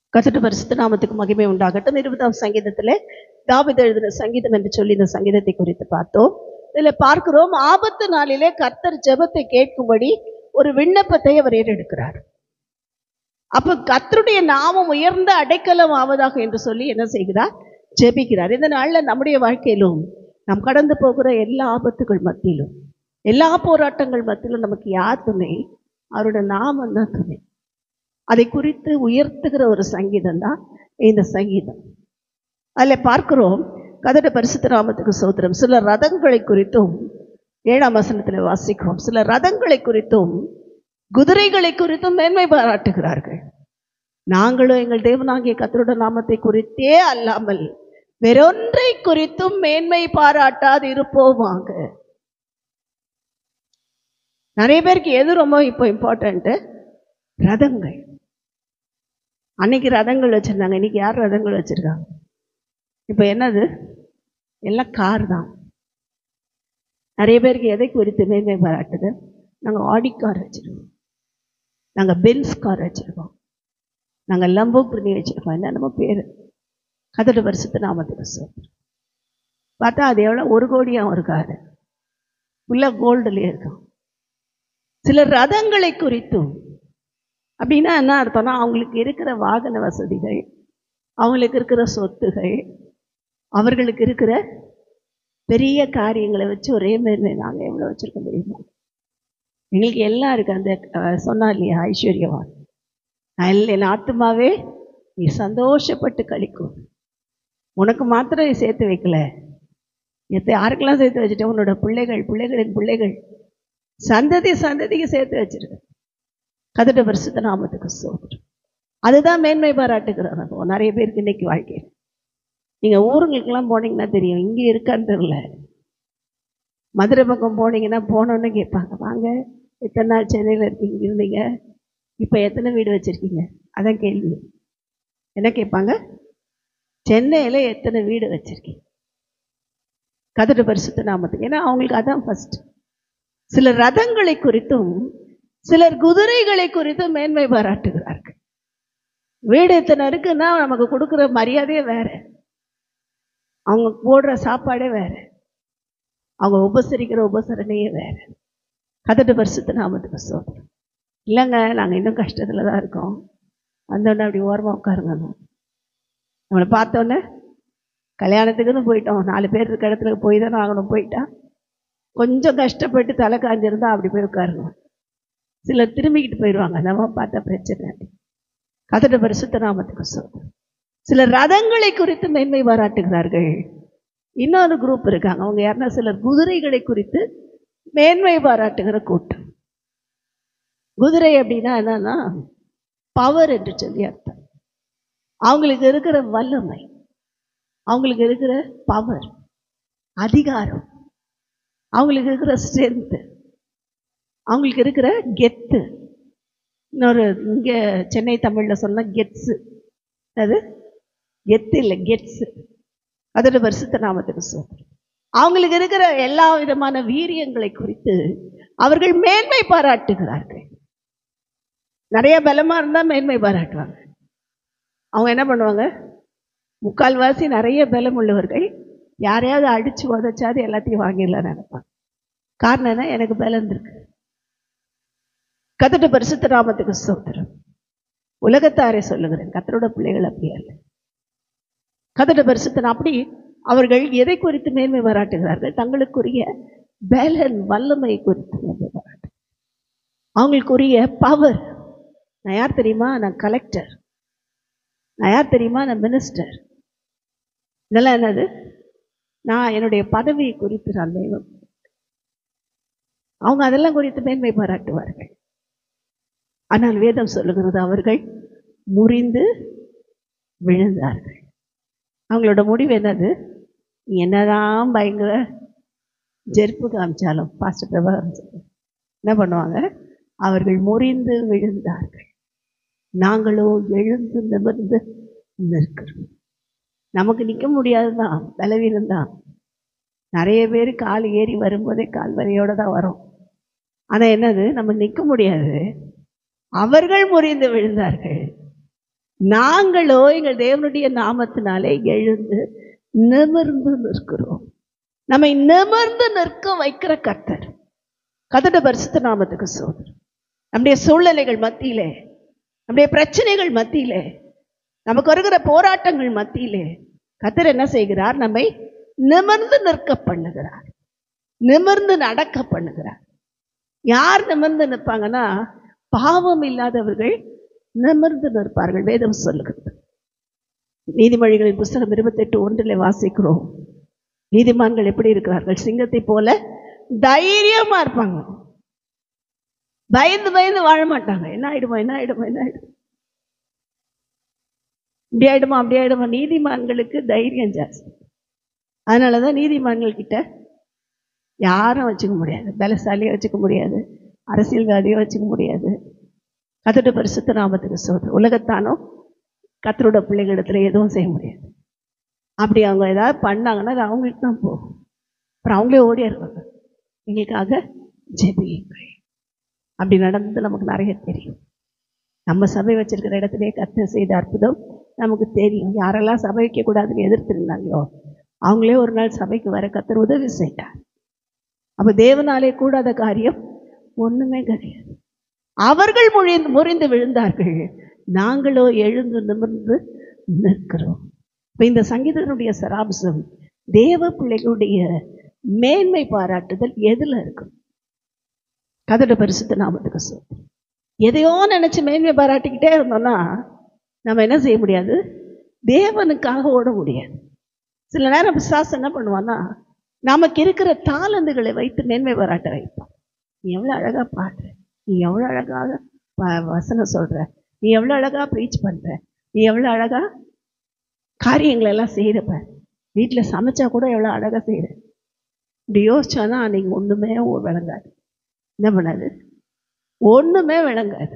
கத்துட்டு பரிசுத்த நாமத்துக்கு மகிமை உண்டாகட்டும் இருபதாம் சங்கீதத்திலே தாவித எழுதின சங்கீதம் என்று சொல்லி இந்த சங்கீதத்தை குறித்து பார்த்தோம் இதுல பார்க்கிறோம் ஆபத்து நாளிலே கர்த்தர் ஜெபத்தை கேட்கும்படி ஒரு விண்ணப்பத்தை அவர் ஏறெடுக்கிறார் அப்ப கர்த்தருடைய நாமம் உயர்ந்த அடைக்கலம் ஆவதாக என்று சொல்லி என்ன செய்கிறார் ஜெபிக்கிறார் இந்த நாள்ல நம்முடைய வாழ்க்கையிலும் நாம் கடந்து போகிற எல்லா ஆபத்துகள் மத்தியிலும் எல்லா போராட்டங்கள் மத்தியிலும் நமக்கு யார் துணை அவருடைய நாமம் தான் துணை அதை குறித்து உயர்த்துகிற ஒரு சங்கீதம் தான் இந்த சங்கீதம் அதில் பார்க்கிறோம் கதட பரிசுத்த நாமத்துக்கு சோத்திரம் சில ரதங்களை குறித்தும் ஏழாம் வசனத்தில் வாசிக்கிறோம் சில ரதங்களை குறித்தும் குதிரைகளை குறித்தும் மேன்மை பாராட்டுகிறார்கள் நாங்களும் எங்கள் தேவனாகிய கத்தருட நாமத்தை குறித்தே அல்லாமல் வேறொன்றை குறித்தும் மேன்மை பாராட்டாது இருப்போமாங்க நிறைய பேருக்கு எது ரொம்ப இப்போ இம்பார்ட்டண்ட்டு ரதங்கள் அன்னைக்கு ரதங்கள் வச்சுருந்தாங்க இன்னைக்கு யார் ரதங்கள் வச்சுருக்காங்க இப்போ என்னது எல்லாம் கார் தான் நிறைய பேருக்கு எதை குறித்து மேன்மை பாராட்டுது நாங்கள் ஆடி கார் வச்சுருக்கோம் நாங்கள் பென்ஸ் கார் வச்சுருக்கோம் நாங்கள் லம்போகிருனி வச்சுருக்கோம் என்னென்னமோ பேர் கதடு வருஷத்து நாமத்துக்கு சொல்கிறோம் பார்த்தா அது எவ்வளோ ஒரு கோடியாக ஒரு காரு ஃபுல்லாக கோல்டுலேயே இருக்கும் சில ரதங்களை குறித்தும் அப்படின்னா என்ன அர்த்தம்னா அவங்களுக்கு இருக்கிற வாகன வசதிகள் அவங்களுக்கு இருக்கிற சொத்துகள் அவர்களுக்கு இருக்கிற பெரிய காரியங்களை வச்சு ஒரே மாதிரி நாங்கள் எவ்வளோ வச்சுருக்க முடியுமா எங்களுக்கு எல்லாம் இருக்கு அந்த அஹ், சொன்னா இல்லையா ஐஸ்வர்யவான் நான் இல்லை என் ஆத்துமாவே நீ சந்தோஷப்பட்டு கழிக்கும் உனக்கு மாத்திரம் நீ சேர்த்து வைக்கல எத்த யாருக்கெல்லாம் சேர்த்து வச்சுட்டேன் உன்னோட பிள்ளைகள் பிள்ளைகளின் பிள்ளைகள் சந்ததி சந்ததிக்கு சேர்த்து வச்சிருக்க கதட்ட பரிசுத்த நாமத்துக்கு சோதரம் அதுதான் மேன்மை பாராட்டுகிறார் அப்போ நிறைய பேருக்கு இன்னைக்கு வாழ்க்கை நீங்கள் ஊருங்களுக்கெல்லாம் போனீங்கன்னா தெரியும் இங்கே இருக்கான்னு தெரியல மதுரை பக்கம் போனீங்கன்னா போனோன்னு கேட்பாங்க வாங்க எத்தனை நாள் சென்னையில் இருக்கீங்க இருந்தீங்க இப்போ எத்தனை வீடு வச்சுருக்கீங்க அதான் கேள்வி என்ன கேட்பாங்க சென்னையில் எத்தனை வீடு வச்சுருக்கீங்க கதடு பரிசுத்த நாமத்துக்கு ஏன்னா அவங்களுக்கு அதான் ஃபர்ஸ்ட் சில ரதங்களை குறித்தும் சிலர் குதிரைகளை குறித்தும் மேன்மை பாராட்டுகிறார்கள் வீடு எத்தனை இருக்குன்னா நமக்கு கொடுக்குற மரியாதையே வேற அவங்க போடுற சாப்பாடே வேற அவங்க உபசரிக்கிற உபசரணையே வேற கதட்டு பரிசுத்த நாமத்துக்கு சோதரம் இல்லைங்க நாங்கள் இன்னும் கஷ்டத்தில் தான் இருக்கோம் வந்தோடனே அப்படி ஓரமாக உட்காருங்க நம்மளை பார்த்தோன்னே கல்யாணத்துக்குன்னு போயிட்டோம் நாலு பேர் இருக்க இடத்துல போய் தானே ஆகணும் போயிட்டா கொஞ்சம் கஷ்டப்பட்டு தலை காஞ்சிருந்தா அப்படி போய் உட்காரணும் சிலர் திரும்பிக்கிட்டு போயிடுவாங்க நம்ம பார்த்தா பிரச்சனை கதட பரிசுத்த நாமத்துக்கு சோதரம் சில ரதங்களை குறித்து மேன்மை பாராட்டுகிறார்கள் இன்னொரு குரூப் இருக்காங்க அவங்க யாருன்னா சிலர் குதிரைகளை குறித்து மேன்மை பாராட்டுகிற கூட்டம் குதிரை அப்படின்னா என்னன்னா பவர் என்று சொல்லி அர்த்தம் அவங்களுக்கு இருக்கிற வல்லமை அவங்களுக்கு இருக்கிற பவர் அதிகாரம் அவங்களுக்கு இருக்கிற ஸ்ட்ரென்த்து அவங்களுக்கு இருக்கிற கெத்து இன்னொரு இங்கே சென்னை தமிழில் சொன்ன கெட்ஸு அது கெத்து இல்லை கெட்ஸு அதோட வருஷத்த நாமத்துக்கு சொல்றேன் அவங்களுக்கு இருக்கிற எல்லா விதமான வீரியங்களை குறித்து அவர்கள் மேன்மை பாராட்டுகிறார்கள் நிறைய பலமா இருந்தா மேன்மை பாராட்டுவாங்க அவங்க என்ன பண்ணுவாங்க முக்கால்வாசி நிறைய பலம் உள்ளவர்கள் யாரையாவது அடிச்சு உதச்சாது எல்லாத்தையும் வாங்கிடலாம் நினைப்பாங்க காரணம் என்ன எனக்கு பலம் இருக்கு கத்தட்ட பரிசுத்த நாமத்துக்கு சோத்திரம் உலகத்தாரே சொல்லுகிறேன் கத்தரோட பிள்ளைகள் அப்படி அல்ல கதட பரிசுத்தன் அப்படி அவர்கள் எதை குறித்து மேன்மை பாராட்டுகிறார்கள் தங்களுக்குரிய பேலன் வல்லமை குறித்து மேன்மை பாராட்டு அவங்களுக்குரிய பவர் நான் யார் தெரியுமா நான் கலெக்டர் நான் யார் தெரியுமா நான் மினிஸ்டர் இதெல்லாம் என்னது நான் என்னுடைய பதவியை குறித்து நான் மேன்மை அவங்க அதெல்லாம் குறித்து மேன்மை பாராட்டுவார்கள் ஆனால் வேதம் சொல்லுகிறது அவர்கள் முறிந்து விழுந்தார்கள் அவங்களோட முடிவு என்னது நீ என்னதான் பயங்கர ஜெர்ப்பு காமிச்சாலும் பாஸ்டர் பிரபாகரன் சொல்றார். என்ன பண்ணுவாங்க அவர்கள் முறிந்து விழுந்தார்கள் நாங்களோ எழுந்து நிமிர்ந்து நிற்கிறோம் நமக்கு நிற்க முடியாதுதான் பலவீனம் தான் நிறைய பேர் கால் ஏறி வரும்போதே கால் வரையோட தான் வரும் ஆனால் என்னது நம்ம நிற்க முடியாது அவர்கள் முறிந்து விழுந்தார்கள் நாங்களோ எங்கள் தேவனுடைய நாமத்தினாலே எழுந்து நிமிர்ந்து நிற்கிறோம் நம்மை நிமிர்ந்து நிற்க வைக்கிற கர்த்தர் கதட பரிசுத்த நாமத்துக்கு சோதர் நம்முடைய சூழ்நிலைகள் மத்தியிலே நம்முடைய பிரச்சனைகள் மத்தியிலே நமக்கு வருகிற போராட்டங்கள் மத்தியிலே கத்தர் என்ன செய்கிறார் நம்மை நிமிர்ந்து நிற்க பண்ணுகிறார் நிமிர்ந்து நடக்க பண்ணுகிறார் யார் நிமிர்ந்து நிற்பாங்கன்னா பாவம் இல்லாதவர்கள் நிமிர்ந்து நிற்பார்கள் வேதம் சொல்லுகிறது நீதிமொழிகளின் புஸ்தகம் இருபத்தெட்டு ஒன்றில் வாசிக்கிறோம் நீதிமான்கள் எப்படி இருக்கிறார்கள் சிங்கத்தை போல தைரியமா இருப்பாங்க பயந்து பயந்து வாழ மாட்டாங்க என்ன ஆயிடுமா என்ன ஆயிடுமா என்ன ஆயிடும் இப்படி ஆயிடுமா அப்படி ஆயிடுமா நீதிமான்களுக்கு தைரியம் ஜாஸ்தி அதனாலதான் நீதிமான்கள் கிட்ட யாரும் வச்சுக்க முடியாது பலசாலியை வச்சுக்க முடியாது அரசியல்வாதியை வச்சுக்க முடியாது கத்தோட பரிசுத்த நாமத்துக்கு சோதர் உலகத்தானோ கத்தரோட பிள்ளைகளிடத்துல எதுவும் செய்ய முடியாது அப்படி அவங்க ஏதாவது பண்ணாங்கன்னா அது அவங்களுக்கு தான் போகும் அப்புறம் அவங்களே ஓடிடுவாங்க எங்களுக்காக ஜெபியுங்கள் அப்படி நடந்தது நமக்கு நிறைய தெரியும் நம்ம சபை வச்சிருக்கிற இடத்துலயே கத்த செய்த அற்புதம் நமக்கு தெரியும் யாரெல்லாம் சபை வைக்கக்கூடாதுன்னு எதிர்த்திருந்தாங்களோ அவங்களே ஒரு நாள் சபைக்கு வர கத்தர் உதவி செய்தார் அப்போ தேவனாலே கூடாத காரியம் ஒன்றுமே கிடையாது அவர்கள் முழிந்து முறிந்து விழுந்தார்கள் நாங்களோ எழுந்து நிமிர்ந்து நிற்கிறோம் இப்போ இந்த சங்கீதனுடைய சராம்சம் தேவ பிள்ளைகளுடைய மேன்மை பாராட்டுதல் எதில் இருக்கும் கதட பரிசுத்த நாமத்துக்கு சொல் எதையோ நினச்சி மேன்மை பாராட்டிக்கிட்டே இருந்தோம்னா நம்ம என்ன செய்ய முடியாது தேவனுக்காக ஓட முடியாது சில நேரம் பிசாசு என்ன பண்ணுவான்னா நமக்கு இருக்கிற தாளந்துகளை வைத்து மேன்மை பாராட்ட வைப்பான் நீ எவ்வளோ அழகாக பாடுற நீ எவ்வளோ அழகாக வ- வசனம் சொல்கிற நீ எவ்வளோ அழகாக ப்ரீச் பண்ணுற நீ எவ்வளோ அழகாக காரியங்களை எல்லாம் செய்கிறப்ப வீட்டில் சமைச்சா கூட எவ்வளோ அழகாக செய்கிற இப்படி யோசிச்சானா அன்னைக்கு ஒன்றுமே விளங்காது என்ன பண்ணாது ஒன்றுமே விளங்காது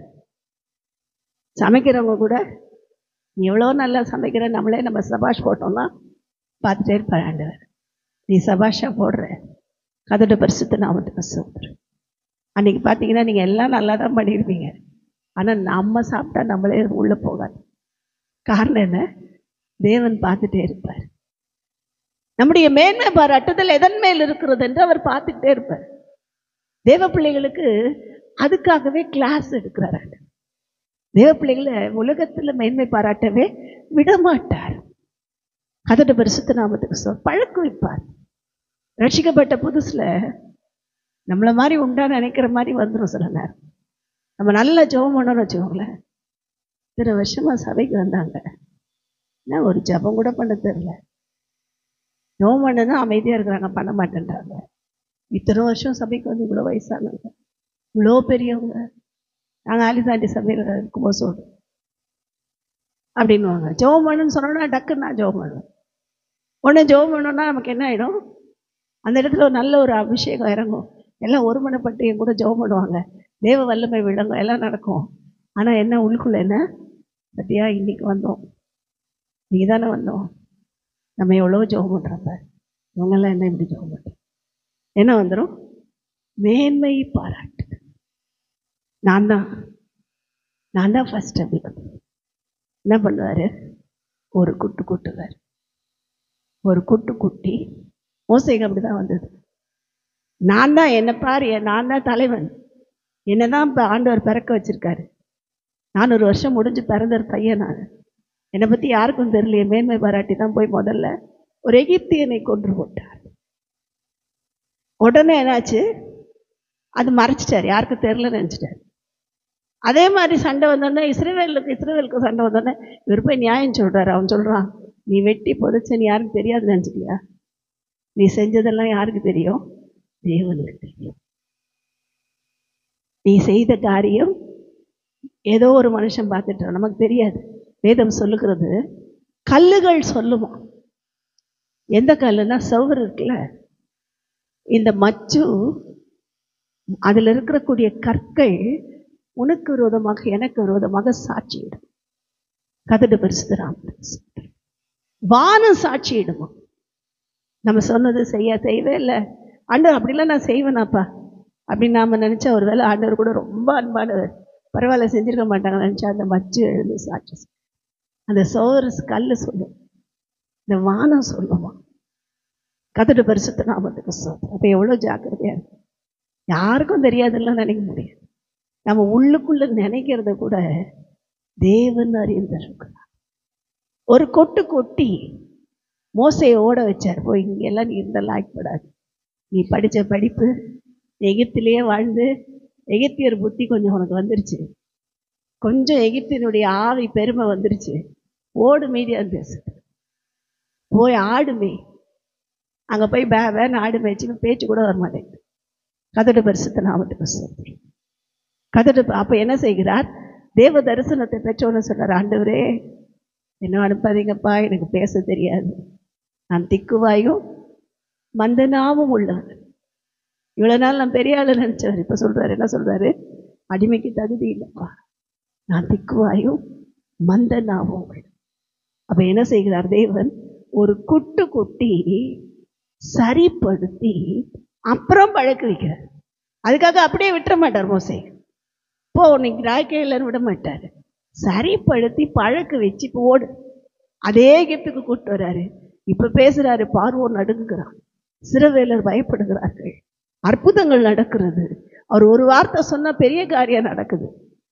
சமைக்கிறவங்க கூட நீ எவ்வளோ நல்லா சமைக்கிற நம்மளே நம்ம சபாஷ் போட்டோம்னா பார்த்துட்டே இருப்பார் ஆண்டவர் நீ சபாஷா போடுற கதோட பரிசுத்த நாமத்துக்கு சொல்கிறேன் அன்னைக்கு பார்த்தீங்கன்னா நீங்கள் எல்லாம் நல்லா தான் பண்ணியிருப்பீங்க ஆனால் நம்ம சாப்பிட்டா நம்மளே உள்ளே போகாது காரணம் என்ன தேவன் பார்த்துட்டே இருப்பார் நம்முடைய மேன்மை பாராட்டுதல் எதன் மேல் இருக்கிறது என்று அவர் பார்த்துக்கிட்டே இருப்பார் தேவ பிள்ளைகளுக்கு அதுக்காகவே கிளாஸ் எடுக்கிறார் ஆண்டவர். தேவ பிள்ளைகளை உலகத்தில் மேன்மை பாராட்டவே விடமாட்டார் அதோட பரிசுத்த நாமத்துக்கு சொல் பழக்க வைப்பார் ரட்சிக்கப்பட்ட புதுசுல நம்மள மாதிரி உண்டா நினைக்கிற மாதிரி வந்துடும் சில நேரம் நம்ம நல்லா ஜெபம் பண்ணோம்னு வச்சுக்கோங்களேன் இத்தனை வருஷமா சபைக்கு வந்தாங்க என்ன ஒரு ஜெபம் கூட பண்ண தெரியல ஜெபம் பண்ணனா அமைதியா இருக்கிறாங்க பண்ண மாட்டேன்றாங்க இத்தனை வருஷம் சபைக்கு வந்து இவ்வளோ வயசானவங்க இவ்வளோ பெரியவங்க நாங்கள் ஆலிசாண்டி சபையில் இருக்கும்போது சொல்கிறோம் அப்படின்னுவாங்க ஜெபம் பண்ணுன்னு சொன்னோன்னா டக்குன்னு நான் ஜெபம் பண்ணுவேன் உடனே ஜெபம் பண்ணோன்னா நமக்கு என்ன ஆகிடும் அந்த இடத்துல ஒரு நல்ல ஒரு அபிஷேகம் இறங்கும் எல்லாம் ஒருமனப்பட்டு என் கூட ஜெபம் பண்ணுவாங்க தேவ வல்லமை விளங்கும் எல்லாம் நடக்கும் ஆனால் என்ன உள்ளுக்குள்ள என்ன பத்தியா இன்னைக்கு வந்தோம் நீ தானே வந்தோம் நம்ம எவ்வளோ ஜெபம் பண்ணுறப்ப இவங்கெல்லாம் என்ன இப்படி ஜெபம் பண்ணுறோம் என்ன வந்துடும் மேன்மை பாராட்டு நான் தான் நான் தான் ஃபர்ஸ்ட் அப்படி வந்து என்ன பண்ணுவார் ஒரு குட்டு குட்டுவார் ஒரு குட்டு குட்டி மோசைக்கு அப்படி தான் வந்தது நான் தான் என்னை பாரு என் நான் தான் தலைவன் என்னை தான் இப்போ ஆண்டவர் பிறக்க வச்சிருக்காரு நான் ஒரு வருஷம் முடிஞ்சு பிறந்த ஒரு பையன் நான் என்னை பற்றி யாருக்கும் தெரியலையே மேன்மை பாராட்டி தான் போய் முதல்ல ஒரு எகிப்தியனை கொன்று போட்டார் உடனே என்னாச்சு அது மறைச்சிட்டார் யாருக்கும் தெரிலன்னு நினச்சிட்டார் அதே மாதிரி சண்டை வந்தோடனே இஸ்ரேவேலுக்கு இஸ்ரேவேலுக்கு சண்டை வந்தோடனே இவர் போய் நியாயம் சொல்றாரு அவன் சொல்றான் நீ வெட்டி புதைச்சன்னு யாருக்கு தெரியாது நினச்சிட்டியா நீ செஞ்சதெல்லாம் யாருக்கு தெரியும் தேவனுக்கு தெரியும் நீ செய்த காரியம் ஏதோ ஒரு மனுஷன் பார்த்துட்டு நமக்கு தெரியாது வேதம் சொல்லுகிறது கல்லுகள் சொல்லுமா எந்த கல்லுன்னா சவுர் இருக்குல்ல இந்த மச்சு அதில் இருக்கக்கூடிய கற்கள் உனக்கு விரோதமாக எனக்கு விரோதமாக சாட்சியிடும் கதடு பரிசுத்தராம் வானம் சாட்சியிடுமா நம்ம சொன்னது செய்ய செய்யவே இல்லை ஆண்டவர் அப்படிலாம் நான் செய்வேனாப்பா அப்படின்னு நாம் நினச்சா ஒரு வேளை ஆண்டவர் கூட ரொம்ப அன்பானவர் பரவாயில்ல செஞ்சிருக்க மாட்டாங்க நினச்சா அந்த மச்சு எழுந்து சாட்சி அந்த சோரஸ் கல் சொல்லும் இந்த வானம் சொல்லுமா கதடு பரிசுத்த நாமத்துக்கு சோதரம் அப்போ எவ்வளோ ஜாக்கிரதையா இருக்கு யாருக்கும் தெரியாதுல்லாம் நினைக்க முடியாது நம்ம உள்ளுக்குள்ள நினைக்கிறத கூட தேவன் அறிந்திருக்கிறார் ஒரு கொட்டு கொட்டி மோசையை ஓட வச்சார் போய் இங்கெல்லாம் நீ இருந்தால் லாய்க்கப்படாது நீ படித்த படிப்பு எகிப்திலேயே வாழ்ந்து எகிப்தியர் புத்தி கொஞ்சம் உனக்கு வந்துருச்சு கொஞ்சம் எகிப்தினுடைய ஆவி பெருமை வந்துருச்சு ஓடு மீதியாக பேசு போய் ஆடுமே அங்கே போய் பே வேன்னு ஆடு மேய்ச்சி பேச்சு கூட வர மாட்டேங்குது கதடு பரிசுத்த நாமத்துக்கு சொல்றேன் கதடு அப்போ என்ன செய்கிறார் தேவ தரிசனத்தை பெற்றோன்னு சொன்னார் ஆண்டவரே என்ன அனுப்பாதீங்கப்பா எனக்கு பேச தெரியாது நான் திக்குவாயும் மந்தனாவும் உள்ளவர் இவ்வளோ நாள் நான் பெரிய ஆளு நினச்சவர் இப்போ சொல்கிறாரு என்ன சொல்கிறாரு அடிமைக்கு தகுதி இல்லைப்பா நான் திக்குவாயும் மந்தனாவும் அப்போ என்ன செய்கிறார் தேவன் ஒரு குட்டு குட்டி சரிப்படுத்தி அப்புறம் பழக்க வைக்கிறார் அதுக்காக அப்படியே விட்டுற மாட்டார் மோசே போ இன்னைக்கு ராய்க்கையில் விட மாட்டார் சரிப்படுத்தி பழக்க வச்சு இப்போ ஓடு அதே கெத்துக்கு கூப்பிட்டு வர்றாரு இப்போ பேசுகிறாரு பார்வோன் நடுங்குகிறான் சிறுவேலர் பயப்படுகிறார்கள் அற்புதங்கள் நடக்கிறது அவர் ஒரு வார்த்தை சொன்னால் பெரிய காரியம் நடக்குது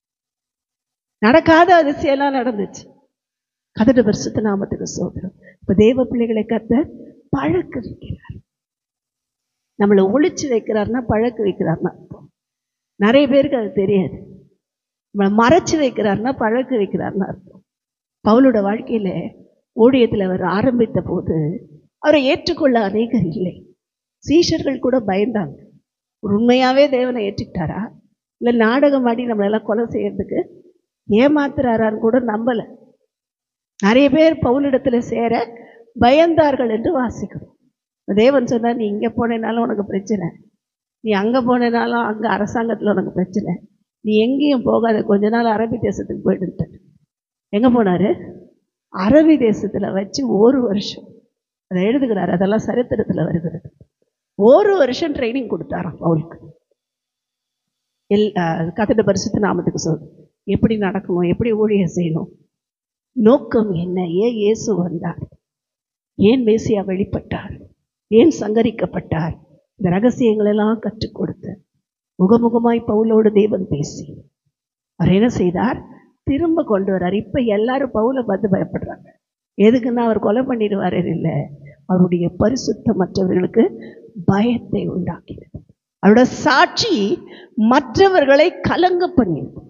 நடக்காத அதிசயம்லாம் நடந்துச்சு கதடு வருஷத்து நாமத்துக்கு சோதரம் இப்போ தேவ பிள்ளைகளை கத்த பழக்க வைக்கிறார் நம்மளை ஒழிச்சு வைக்கிறார்னா பழக்க வைக்கிறார்னா அர்த்தம் நிறைய பேருக்கு அது தெரியாது நம்மளை மறைச்சு வைக்கிறார்னா பழக்க வைக்கிறார்னு அர்த்தம் பவுலோட வாழ்க்கையில ஊழியத்தில் அவர் ஆரம்பித்த போது அவரை ஏற்றுக்கொள்ள அநேகர் இல்லை சீஷர்கள் கூட பயந்தாங்க ஒரு உண்மையாவே தேவனை ஏற்றுக்கிட்டாரா இல்லை நாடகம் ஆடி நம்மளெல்லாம் கொலை செய்யறதுக்கு ஏமாத்துறாரான்னு கூட நம்பலை நிறைய பேர் பவுலிடத்துல சேர பயந்தார்கள் என்று வாசிக்கிறோம் தேவன் சொன்னார் நீ இங்கே போனேனாலும் உனக்கு பிரச்சனை நீ அங்கே போனேனாலும் அங்கே அரசாங்கத்தில் உனக்கு பிரச்சனை நீ எங்கேயும் போகாத கொஞ்ச நாள் அரபி தேசத்துக்கு போயிட்டு எங்கே போனார் அரபி தேசத்தில் வச்சு ஒரு வருஷம் அதை எழுதுகிறார் அதெல்லாம் சரித்திரத்தில் வருகிறது ஒரு வருஷம் ட்ரைனிங் கொடுத்தாராம் அவளுக்கு எல் கத்திட்ட பரிசுத்த நாமத்துக்கு சொல் எப்படி நடக்கணும் எப்படி ஊழியம் செய்யணும் நோக்கம் என்ன ஏன் இயேசு வந்தார் ஏன் மேசியா வெளிப்பட்டார் ஏன் சங்கரிக்கப்பட்டார் இந்த ரகசியங்களெல்லாம் கற்றுக் கொடுத்து முகமுகமாய் பவுலோடு தேவன் பேசி அவர் என்ன செய்தார் திரும்ப கொண்டு வர்றார் இப்போ எல்லாரும் பவுலை பார்த்து பயப்படுறாங்க எதுக்குன்னா அவர் கொலை பண்ணிடுவார் இல்லை அவருடைய பரிசுத்த மற்றவர்களுக்கு பயத்தை உண்டாக்கியது அவரோட சாட்சி மற்றவர்களை கலங்க பண்ணியிருக்கும்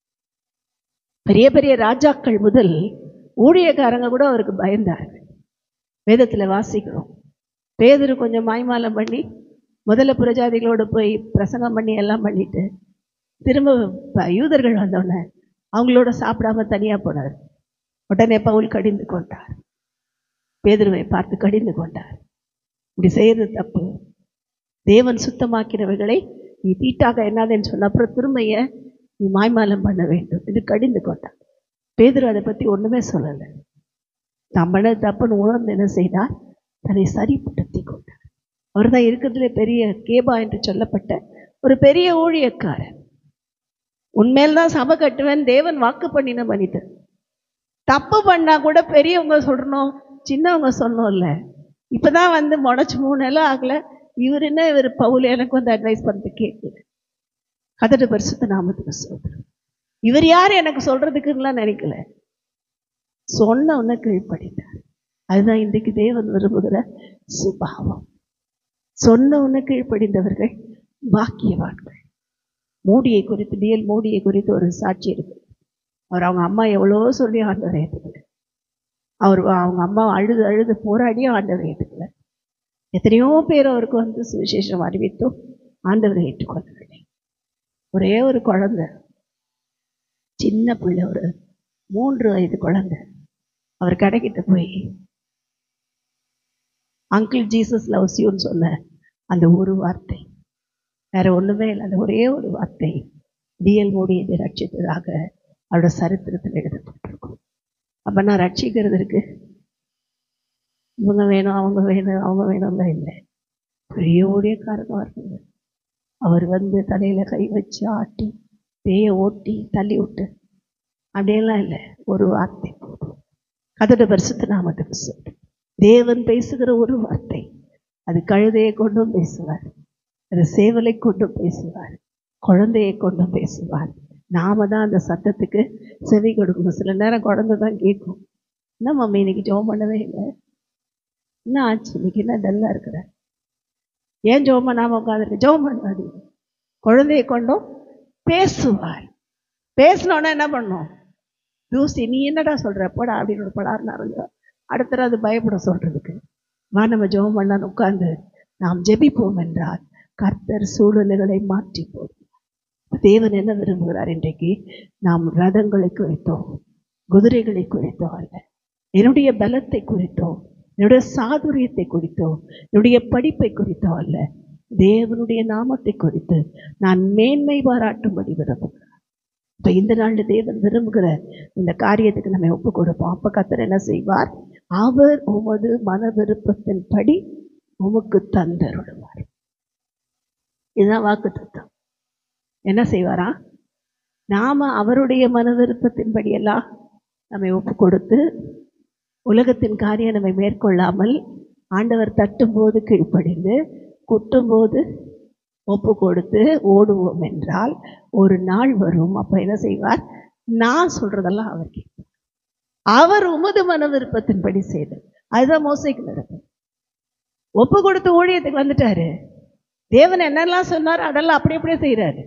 பெரிய பெரிய ராஜாக்கள் முதல் ஊழியக்காரங்க கூட அவருக்கு பயந்தார்கள் வேதத்தில் வாசிக்கிறோம் பேதரு கொஞ்சம் மாய்மாலம் பண்ணி முதல்ல புரஜாதிகளோடு போய் பிரசங்கம் பண்ணி எல்லாம் பண்ணிட்டு திரும்ப யூதர்கள் வந்தோடனே அவங்களோட சாப்பிடாம தனியாக போனார் உடனே பவுல் கடிந்து கொண்டார் பேதுருவை பார்த்து கடிந்து கொண்டார் இப்படி செய்யறது தப்பு தேவன் சுத்தமாக்கிறவர்களை நீ தீட்டாக என்னதுன்னு சொன்ன அப்புறம் திரும்பிய நீ மாய்மாலம் பண்ண வேண்டும் என்று கடிந்து கொண்டார் பேதுரு அதை பற்றி ஒன்றுமே சொல்லலை நம்மள தப்புன்னு உணர்ந்து என்ன செய்தார் தன்னை சரிப்படுத்தி கொண்டார் அவர் தான் இருக்கிறதுல பெரிய கேபா என்று சொல்லப்பட்ட ஒரு பெரிய ஊழியக்காரர் உண்மையில் தான் சபை கட்டுவேன் தேவன் வாக்கு பண்ணின மனிதர் தப்பு பண்ணா கூட பெரியவங்க சொல்லணும் சின்னவங்க சொல்லணும்ல இப்பதான் வந்து முடச்சு மூணு நாள் ஆகல இவர் என்ன இவர் பவுல் எனக்கு வந்து அட்வைஸ் பண்ணிட்டு கேட்குது கதட்டு பரிசுத்த நாமத்துக்கு சொல்றேன் இவர் யார் எனக்கு சொல்றதுக்குலாம் நினைக்கல சொன்ன உன்ன கீழ்ப்படித்தார் அதுதான் இன்றைக்கு தேவன் விரும்புகிற சுபாவம் சொன்ன உன்ன கீழ்ப்படிந்தவர்கள் பாக்கியவான்கள் மோடியை குறித்து டிஎல் மோடியை குறித்து ஒரு சாட்சி இருக்கு அவர் அவங்க அம்மா எவ்வளோ சொல்லி ஆண்டவரை ஏற்றுக்கல அவர் அவங்க அம்மா அழுது அழுது போராடியும் ஆண்டவரை ஏற்றுக்கல எத்தனையோ பேர் அவருக்கு வந்து சுவிசேஷம் அறிவித்தும் ஆண்டவரை ஏற்றுக்கொள்ளவில்லை ஒரே ஒரு குழந்தை சின்ன பிள்ளை ஒரு மூன்று வயது குழந்தை அவர் கடைக்கிட்ட போய் அங்கிள் ஜீசஸ் லவ்ஸ் யூன்னு சொன்ன அந்த ஒரு வார்த்தை வேற ஒண்ணுமே இல்லை அந்த ஒரே ஒரு வார்த்தை டிஎல் மோடி இதை ரட்சித்ததாக அவரோட சரித்திரத்தில் எழுதப்பட்டிருக்கும் அப்ப நான் ரட்சிக்கிறதுக்கு இவங்க வேணும் அவங்க வேணும் அவங்க வேணும்லாம் இல்லை பெரிய ஊழியக்காரங்க வரணுங்க அவர் வந்து தலையில கை வச்சு ஆட்டி பேய ஓட்டி தள்ளி விட்டு அப்படியெல்லாம் இல்லை ஒரு வார்த்தை போதும் கதட பரிசுத்த நாமத்துக்கு சொல்லு தேவன் பேசுகிற ஒரு வார்த்தை அது கழுதையை கொண்டும் பேசுவார் அது சேவலை கொண்டும் பேசுவார் குழந்தையை கொண்டும் பேசுவார் நாம தான் அந்த சத்தத்துக்கு செவி கொடுக்கணும் சில நேரம் குழந்தை தான் கேட்கும் என்ன மம்மி இன்னைக்கு ஜோம் பண்ணவே இல்லை என்ன ஆச்சு இன்னைக்கு என்ன டல்லாக இருக்கிற ஏன் ஜோம் பண்ணாமல் உட்காந்துருக்கு ஜோம் பண்ணாது குழந்தையை கொண்டும் பேசுவார் பேசினோன்னா என்ன பண்ணும் தூசி நீ என்னடா சொல்ற போடா அப்படின்னு ஒரு படாருனாருங்க அடுத்த அது பயப்பட சொல்றதுக்கு வா நம்ம ஜெபம் பண்ணான்னு உட்கார்ந்து நாம் ஜெபிப்போம் என்றால் கர்த்தர் சூழ்நிலைகளை மாற்றி போடும் தேவன் என்ன விரும்புகிறார் இன்றைக்கு நாம் ரதங்களை குறித்தோ குதிரைகளை குறித்தோ அல்ல என்னுடைய பலத்தை குறித்தோ என்னுடைய சாதுரியத்தை குறித்தோ என்னுடைய படிப்பை குறித்தோ அல்ல தேவனுடைய நாமத்தை குறித்து நான் மேன்மை பாராட்டும்படி விரும்புகிறேன் இப்போ இந்த நாளில் தேவன் விரும்புகிற இந்த காரியத்துக்கு நம்ம ஒப்பு கொடுப்போம் அப்போ கத்தர் என்ன செய்வார் அவர் உமது மன விருப்பத்தின்படி உமக்கு தந்தருடுவார் இதுதான் வாக்கு தத்துவம் என்ன செய்வாரா நாம அவருடைய மன விருப்பத்தின்படி எல்லாம் நம்மை ஒப்பு கொடுத்து உலகத்தின் காரியம் நம்மை மேற்கொள்ளாமல் ஆண்டவர் தட்டும்போது கீழ்ப்படிந்து குட்டும்போது ஒப்பு கொடுத்து ஓடுவோம் என்றால் ஒரு நாள் வரும் அப்ப என்ன செய்வார் நான் சொல்றதெல்லாம் அவர் கேட்பார் அவர் உமது மன விருப்பத்தின்படி செய்தார் அதுதான் மோசைக்கு நடக்கும் ஒப்பு கொடுத்து ஊழியத்துக்கு வந்துட்டாரு தேவன் என்னெல்லாம் சொன்னார் அதெல்லாம் அப்படி அப்படியே செய்யறாரு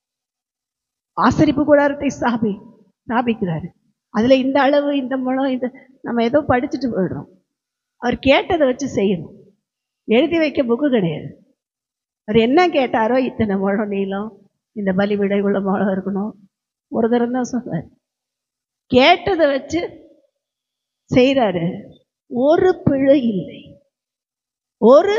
ஆசரிப்பு கூடாரத்தை ஸ்தாபி ஸ்தாபிக்கிறாரு அதுல இந்த அளவு இந்த முழம் இந்த நம்ம ஏதோ படிச்சுட்டு போயிடுறோம் அவர் கேட்டதை வச்சு செய்யணும் எழுதி வைக்க புக்கு கிடையாது அவர் என்ன கேட்டாரோ இத்தனை முழம் நீளம் இந்த பலிவிடை உள்ள முழம் இருக்கணும் ஒரு தரம் தான் சொன்னார் கேட்டதை வச்சு செய்கிறாரு ஒரு பிழை இல்லை ஒரு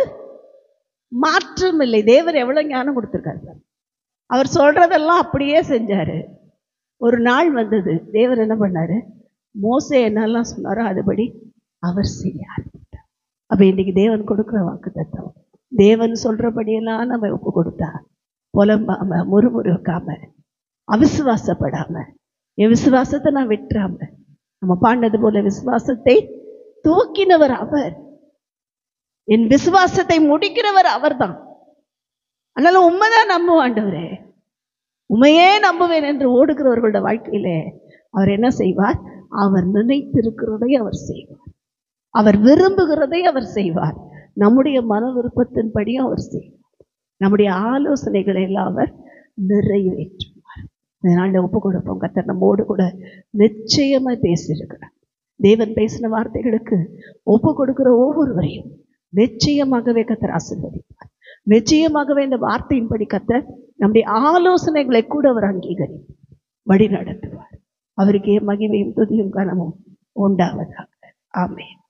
மாற்றம் இல்லை தேவர் எவ்வளவு ஞானம் கொடுத்துருக்காரு பாரு. அவர் சொல்றதெல்லாம் அப்படியே செஞ்சாரு ஒரு நாள் வந்தது தேவர் என்ன பண்ணாரு மோசே என்னெல்லாம் சொன்னாரோ அதுபடி அவர் செய்ய ஆரம்பித்தார் அப்ப இன்னைக்கு தேவன் கொடுக்குற வாக்கு தத்துவம் தேவன் சொல்றபடியெல்லாம் நம்ம ஒப்பு கொடுத்தா புலம்பாம முறுமுறுக்காம அவிசுவாசப்படாம என் விசுவாசத்தை நான் விட்டுறாம நம்ம பாண்டது போல விசுவாசத்தை தூக்கினவர் அவர் என் விசுவாசத்தை முடிக்கிறவர் அவர்தான் அதனால உண்மைதான் நம்பும் ஆண்டவரே உண்மையே நம்புவேன் என்று ஓடுகிறவர்களோட வாழ்க்கையிலே அவர் என்ன செய்வார் அவர் நினைத்திருக்கிறதை அவர் செய்வார் அவர் விரும்புகிறதை அவர் செய்வார் நம்முடைய மன விருப்பத்தின்படியும் அவர் செய்வார் நம்முடைய ஆலோசனைகளை எல்லாம் அவர் நிறைவேற்றுவார் இதனால ஒப்பு கொடுப்போம் கத்தர் நம்மோடு கூட நிச்சயமா பேசியிருக்கிறார் தேவன் பேசின வார்த்தைகளுக்கு ஒப்பு கொடுக்கிற ஒவ்வொருவரையும் நிச்சயமாகவே கத்தர் ஆசீர்வதிப்பார் நிச்சயமாகவே இந்த வார்த்தையின்படி கத்தர் நம்முடைய ஆலோசனைகளை கூட அவர் அங்கீகரிப்பார் வழி நடத்துவார் அவருக்கே மகிமையும் துதியும் கனமும் உண்டாவதாக ஆமென்